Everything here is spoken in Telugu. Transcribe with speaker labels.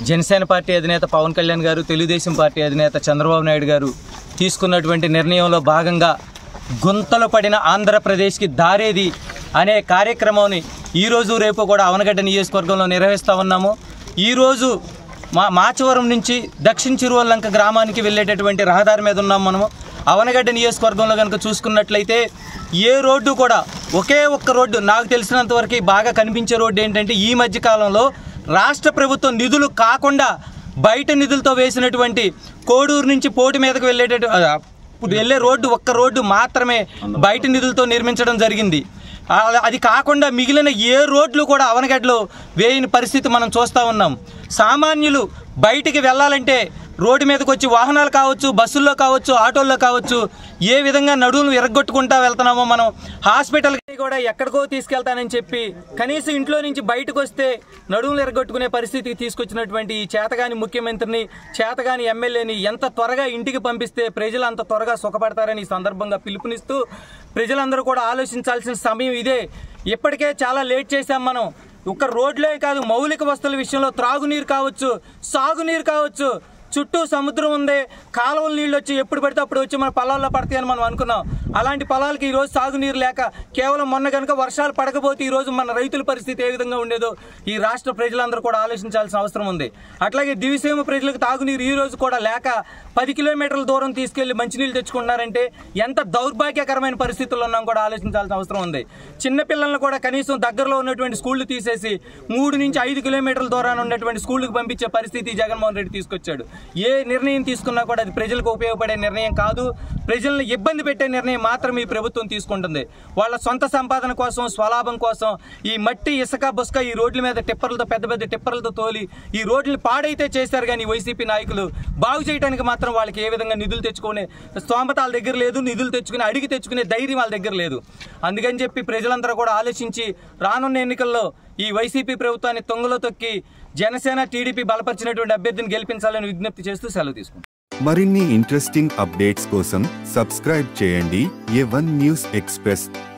Speaker 1: జనసేన పార్టీ అధినేత పవన్ కళ్యాణ్ గారు తెలుగుదేశం పార్టీ అధినేత చంద్రబాబు నాయుడు గారు తీసుకున్నటువంటి నిర్ణయంలో భాగంగా గుంతలు పడిన ఆంధ్రప్రదేశ్కి దారేది అనే కార్యక్రమాన్ని ఈరోజు రేపు కూడా అవనగడ్డ నియోజకవర్గంలో నిర్వహిస్తూ ఉన్నాము ఈరోజు మా మాచవరం నుంచి దక్షిణ చిరువల్లంక గ్రామానికి వెళ్ళేటటువంటి రహదారి మీద ఉన్నాం మనము అవనగడ్డ నియోజకవర్గంలో కనుక చూసుకున్నట్లయితే ఏ రోడ్డు కూడా ఒకే ఒక్క రోడ్డు నాకు తెలిసినంత వరకు బాగా కనిపించే రోడ్డు ఏంటంటే ఈ మధ్య కాలంలో రాష్ట్ర ప్రభుత్వం నిధులు కాకుండా బయట నిధులతో వేసినటువంటి కోడూరు నుంచి పోటీ మీదకు వెళ్ళేటట్టు ఆ, ఇప్పుడు వెళ్ళే రోడ్డు ఒక్క రోడ్డు మాత్రమే బయట నిధులతో నిర్మించడం జరిగింది ఆ, అది కాకుండా మిగిలిన ఏ రోడ్లు కూడా అవనగడ్డలో వేయని పరిస్థితి మనం చూస్తూ ఉన్నాం సామాన్యులు బయటికి వెళ్ళాలంటే రోడ్డు మీదకి వచ్చి వాహనాలు కావచ్చు బస్సుల్లో కావచ్చు ఆటోల్లో కావచ్చు ఏ విధంగా నడువులు ఎరగొట్టుకుంటా వెళ్తున్నామో మనం హాస్పిటల్కి కూడా ఎక్కడికో తీసుకెళ్తానని చెప్పి కనీసం ఇంట్లో నుంచి బయటకు వస్తే నడువులు ఎరగొట్టుకునే పరిస్థితికి తీసుకొచ్చినటువంటి ఈ చేతగాని ముఖ్యమంత్రిని చేతగాని ఎమ్మెల్యేని ఎంత త్వరగా ఇంటికి పంపిస్తే ప్రజలు అంత త్వరగా సుఖపడతారని ఈ సందర్భంగా పిలుపునిస్తూ ప్రజలందరూ కూడా ఆలోచించాల్సిన సమయం ఇదే ఇప్పటికే చాలా లేట్ చేశాం మనం ఒక రోడ్లే కాదు మౌలిక వస్తువుల విషయంలో త్రాగునీరు కావచ్చు సాగునీరు కావచ్చు చుట్టూ సముద్రం ఉంది కాలువల నీళ్ళు వచ్చి ఎప్పుడు పడితే అప్పుడు వచ్చి మన పొలాల్లో పడతాయని మనం అనుకున్నాం అలాంటి పొలాలకి ఈరోజు సాగునీరు లేక కేవలం మొన్న కనుక వర్షాలు పడకపోతే ఈరోజు మన రైతుల పరిస్థితి ఏ విధంగా ఉండేదో ఈ రాష్ట్ర ప్రజలందరూ కూడా ఆలోచించాల్సిన అవసరం ఉంది అట్లాగే దివిసీమ ప్రజలకు తాగునీరు ఈ రోజు కూడా లేక పది కిలోమీటర్ల దూరం తీసుకెళ్లి మంచినీళ్ళు తెచ్చుకుంటున్నారంటే ఎంత దౌర్భాగ్యకరమైన పరిస్థితుల్లో ఉన్నాం కూడా ఆలోచించాల్సిన అవసరం ఉంది చిన్న పిల్లల్ని కూడా కనీసం దగ్గరలో ఉన్నటువంటి స్కూళ్లు తీసేసి మూడు నుంచి ఐదు కిలోమీటర్ల దూరాన ఉన్నటువంటి స్కూళ్ళకి పంపించే పరిస్థితి జగన్మోహన్ రెడ్డి తీసుకొచ్చాడు ఏ నిర్ణయం తీసుకున్నా కూడా అది ప్రజలకు ఉపయోగపడే నిర్ణయం కాదు ప్రజలను ఇబ్బంది పెట్టే నిర్ణయం మాత్రమే ఈ ప్రభుత్వం తీసుకుంటుంది వాళ్ళ సొంత సంపాదన కోసం స్వలాభం కోసం ఈ మట్టి ఇసుక బుసక ఈ రోడ్ల మీద టిప్పర్లతో పెద్ద పెద్ద టిప్పర్లతో తోలి ఈ రోడ్లు పాడైతే చేశారు కానీ వైసీపీ నాయకులు బాగు చేయడానికి మాత్రం వాళ్ళకి ఏ విధంగా నిధులు తెచ్చుకునే స్తోమత వాళ్ళ దగ్గర లేదు నిధులు తెచ్చుకుని అడిగి తెచ్చుకునే ధైర్యం వాళ్ళ దగ్గర లేదు అందుకని చెప్పి ప్రజలందరూ కూడా ఆలోచించి రానున్న ఎన్నికల్లో ఈ వైసీపీ ప్రభుత్వాన్ని తొంగలో తొక్కి జనసేన టీడీపీ బలపరిచినటువంటి అభ్యర్థిని గెలిపించాలని విజ్ఞప్తి చేస్తూ సెలవు తీసుకుంటాం
Speaker 2: మరిన్ని ఇంట్రెస్టింగ్ అప్డేట్స్ కోసం సబ్స్క్రైబ్ చేయండి ఏ వన్ న్యూస్ ఎక్స్ప్రెస్